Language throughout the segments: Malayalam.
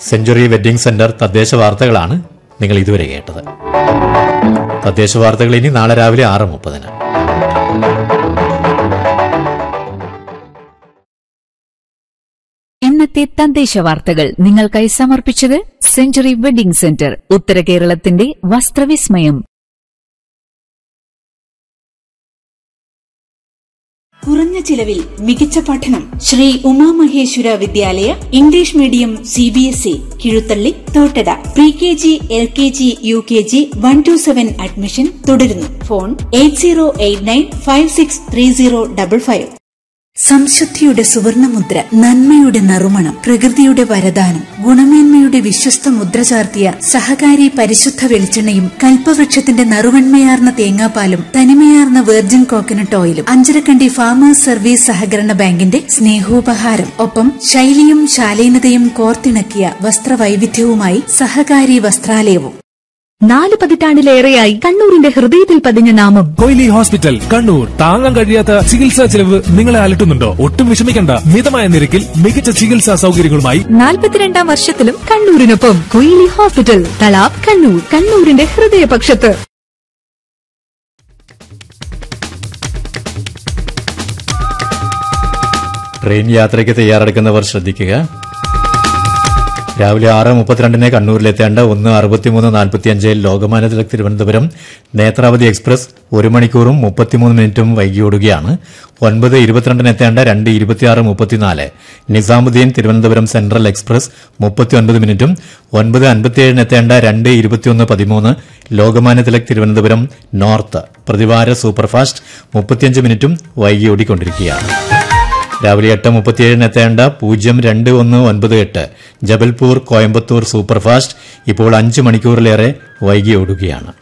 സെഞ്ചുറി വെഡ്ഡിംഗ് സെന്റർ തദ്ദേശ വാർത്തകളാണ് നിങ്ങൾ ഇതുവരെ കേട്ടത് തദ്ദേശ വാർത്തകൾ ഇനി നാളെ രാവിലെ ആറ് മുപ്പതിന് ഇന്നത്തെ തദ്ദേശ വാർത്തകൾ നിങ്ങൾക്കായി സമർപ്പിച്ചത് സെഞ്ചുറി വെഡിംഗ് സെന്റർ ഉത്തര കേരളത്തിന്റെ വസ്ത്രവിസ്മയം കുറഞ്ഞ ചിലവിൽ മികച്ച പഠനം Shri Umamaheswara Vidyalaya English medium C B S E Kizhuthalli Thottada pre K G L K G U K G one two seven admission തുടരുന്നു phone eight zero eight nine five six three zero double five സംശുദ്ധിയുടെ സുവർണമുദ്ര നന്മയുടെ നറുമണം പ്രകൃതിയുടെ വരദാനം ഗുണമേന്മയുടെ വിശ്വസ്ത മുദ്ര ചാർത്തിയ സഹകാരി പരിശുദ്ധ വെളിച്ചെണ്ണയും കൽപ്പവൃക്ഷത്തിന്റെ നറുവൺമയാർന്ന തേങ്ങാപ്പാലും തനിമയാർന്ന വെർജിൻ കോക്കനട്ട് ഓയിലും അഞ്ചരക്കണ്ടി ഫാമേഴ്സ് സർവീസ് സഹകരണ ബാങ്കിന്റെ സ്നേഹോപഹാരം ഒപ്പം ശൈലിയും ശാലീനതയും കോർത്തിണക്കിയ വസ്ത്രവൈവിധ്യവുമായി സഹകാരി വസ്ത്രാലയവും നാല് പതിറ്റാണ്ടിലേറെയായി കണ്ണൂരിന്റെ ഹൃദയത്തിൽ പതിഞ്ഞ നാമം കൊയിലി ഹോസ്പിറ്റൽ കണ്ണൂർ താങ്ങാൻ കഴിയാത്ത ചികിത്സാ ചെലവ് നിങ്ങളെ അലട്ടുന്നുണ്ടോ ഒട്ടും വിഷമിക്കണ്ട മിതമായ നിരക്കിൽ മികച്ച ചികിത്സാ സൗകര്യങ്ങളുമായി നാൽപ്പത്തിരണ്ടാം വർഷത്തിലും കണ്ണൂരിനൊപ്പം കൊയിലി ഹോസ്പിറ്റൽ തലാബ് കണ്ണൂർ കണ്ണൂരിന്റെ ഹൃദയപക്ഷത്ത് ട്രെയിൻ യാത്രയ്ക്ക് തയ്യാറെടുക്കുന്നവർ ശ്രദ്ധിക്കുക രാവിലെ ആറ് മുപ്പത്തിരണ്ടിന് കണ്ണൂരിലെത്തേണ്ട ഒന്ന് അറുപത്തിമൂന്ന് നാൽപ്പത്തിയഞ്ചിൽ ലോകമാന്യ തിലക് തിരുവനന്തപുരം നേത്രാവതി എക്സ്പ്രസ് ഒരു മണിക്കൂറും മുപ്പത്തിമൂന്ന് മിനിറ്റും വൈകിയോടുകയാണ് ഒൻപത് ഇരുപത്തിരണ്ടിന് എത്തേണ്ട രണ്ട് ഇരുപത്തിയാറ് മുപ്പത്തിനാല് നിസാമുദ്ദീൻ തിരുവനന്തപുരം സെൻട്രൽ എക്സ്പ്രസ് മുപ്പത്തിയൊൻപത് മിനിറ്റും ഒൻപത് അൻപത്തിയേഴിന് എത്തേണ്ട രണ്ട് ഇരുപത്തിയൊന്ന് പതിമൂന്ന് ലോകമാന്യ തിലക് തിരുവനന്തപുരം നോർത്ത് പ്രതിവാര സൂപ്പർഫാസ്റ്റ് മുപ്പത്തിയഞ്ച് മിനിറ്റും വൈകി ഓടിക്കൊണ്ടിരിക്കുകയാണ് രാവിലെ എട്ട് മുപ്പത്തിയേഴിന് എത്തേണ്ട പൂജ്യം രണ്ട് ഒന്ന് ഒൻപത് എട്ട് ജബൽപൂർ കോയമ്പത്തൂർ സൂപ്പർഫാസ്റ്റ് ഇപ്പോൾ അഞ്ച് മണിക്കൂറിലേറെ വൈകി ഓടുകയാണ്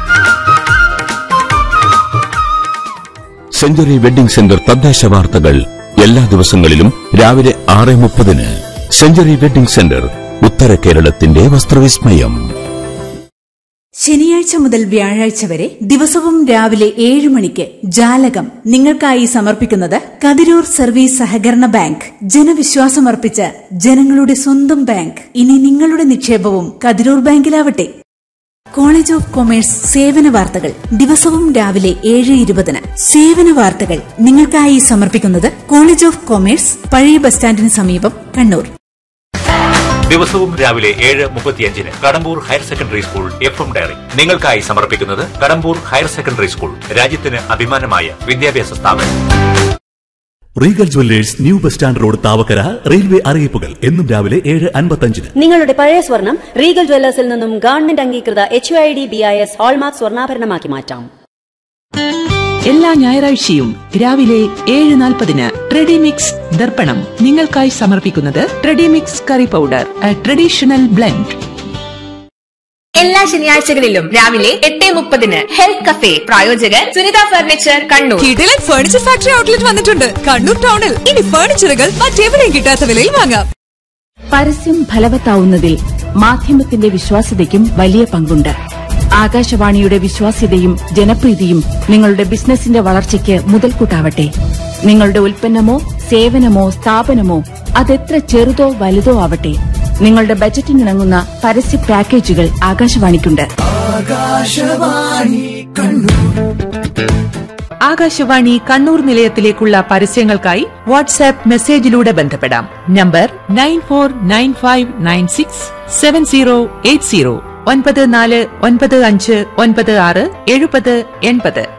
സെഞ്ചുറി വെഡ്ഡിംഗ് സെന്റർ തദ്ദേശ വാർത്തകൾ എല്ലാ ദിവസങ്ങളിലും രാവിലെ ആറ് മുപ്പതിന് സെഞ്ചുറി വെഡ്ഡിംഗ് സെന്റർ ഉത്തര കേരളത്തിന്റെ വസ്ത്രവിസ്മയം ശനിയാഴ്ച മുതൽ വ്യാഴാഴ്ച വരെ ദിവസവും രാവിലെ ഏഴ് മണിക്ക് ജാലകം നിങ്ങൾക്കായി സമർപ്പിക്കുന്നത് കതിരൂർ സർവീസ് സഹകരണ ബാങ്ക് ജനവിശ്വാസമർപ്പിച്ച ജനങ്ങളുടെ സ്വന്തം ബാങ്ക് ഇനി നിങ്ങളുടെ നിക്ഷേപവും കതിരൂർ ബാങ്കിലാവട്ടെ കോളേജ് ഓഫ് കൊമേഴ്സ് സേവന വാർത്തകൾ ദിവസവും രാവിലെ ഏഴ് ഇരുപതിന് സേവന വാർത്തകൾ നിങ്ങൾക്കായി സമർപ്പിക്കുന്നത് കോളേജ് ഓഫ് കൊമേഴ്സ് പഴയ ബസ് സ്റ്റാൻഡിന് സമീപം കണ്ണൂർ ദിവസവും രാവിലെ ഏഴ് മുപ്പത്തിയഞ്ചിന് Kadambur higher secondary school FM എം ഡയറി നിങ്ങൾക്കായി സമർപ്പിക്കുന്നത് കടമ്പൂർ ഹയർ സെക്കൻഡറി സ്കൂൾ രാജ്യത്തിന് അഭിമാനമായ വിദ്യാഭ്യാസ സ്ഥാപനം Regal jewellers new bus stand road Thavakkara railway അറിയിപ്പുകൾ എന്നും രാവിലെ ഏഴ് അൻപത്തഞ്ചിന് നിങ്ങളുടെ പഴയ സ്വർണം റീഗൽ ജ്വല്ലേഴ്സിൽ നിന്നും ഗവൺമെന്റ് അംഗീകൃത H I D B I S hallmark സ്വർണ്ണാഭരണമാക്കി മാറ്റാം എല്ലാ ഞായറാഴ്ചയും രാവിലെ ഏഴ് നാൽപ്പതിന് ട്രെഡിമിക്സ് ദർപ്പണം നിങ്ങൾക്കായി സമർപ്പിക്കുന്നത് Tredimix curry powder a traditional blend എല്ലാ ശനിയാഴ്ചകളിലും രാവിലെ എട്ട് മുപ്പതിന് ഹെൽത്ത് കഫേ പ്രായോജകർ സുനിത ഫർണിച്ചർ കണ്ണൂർ കിടിലൻ ഫർണിച്ചർ ഫാക്ടറി ഔട്ട്ലെറ്റ് വന്നിട്ടുണ്ട് കണ്ണൂർ ടൗണിൽ ഇനി ഫർണിച്ചറുകൾ മറ്റെവിടെയും കിട്ടാത്ത വിലയിൽ വാങ്ങാം പരസ്യം ഫലവത്താവുന്നതിൽ മാധ്യമത്തിന്റെ വിശ്വാസ്യതയ്ക്കും വലിയ പങ്കുണ്ട് ആകാശവാണിയുടെ വിശ്വാസ്യതയും ജനപ്രീതിയും നിങ്ങളുടെ ബിസിനസിന്റെ വളർച്ചയ്ക്ക് മുതൽക്കൂട്ടാവട്ടെ നിങ്ങളുടെ ഉൽപ്പന്നമോ സേവനമോ സ്ഥാപനമോ അതെത്ര ചെറുതോ വലുതോ ആവട്ടെ നിങ്ങളുടെ ബജറ്റിനിണങ്ങുന്ന പരസ്യ പാക്കേജുകൾ ആകാശവാണിക്കുണ്ട് ആകാശവാണി കണ്ണൂർ നിലയത്തിലേക്കുള്ള പരസ്യങ്ങൾക്കായി വാട്സാപ്പ് മെസ്സേജിലൂടെ ബന്ധപ്പെടാം number nine four nine five nine six seven zero eight zero ഒൻപത് നാല് ഒൻപത് അഞ്ച് ഒൻപത് ആറ് എഴുപത് എൺപത്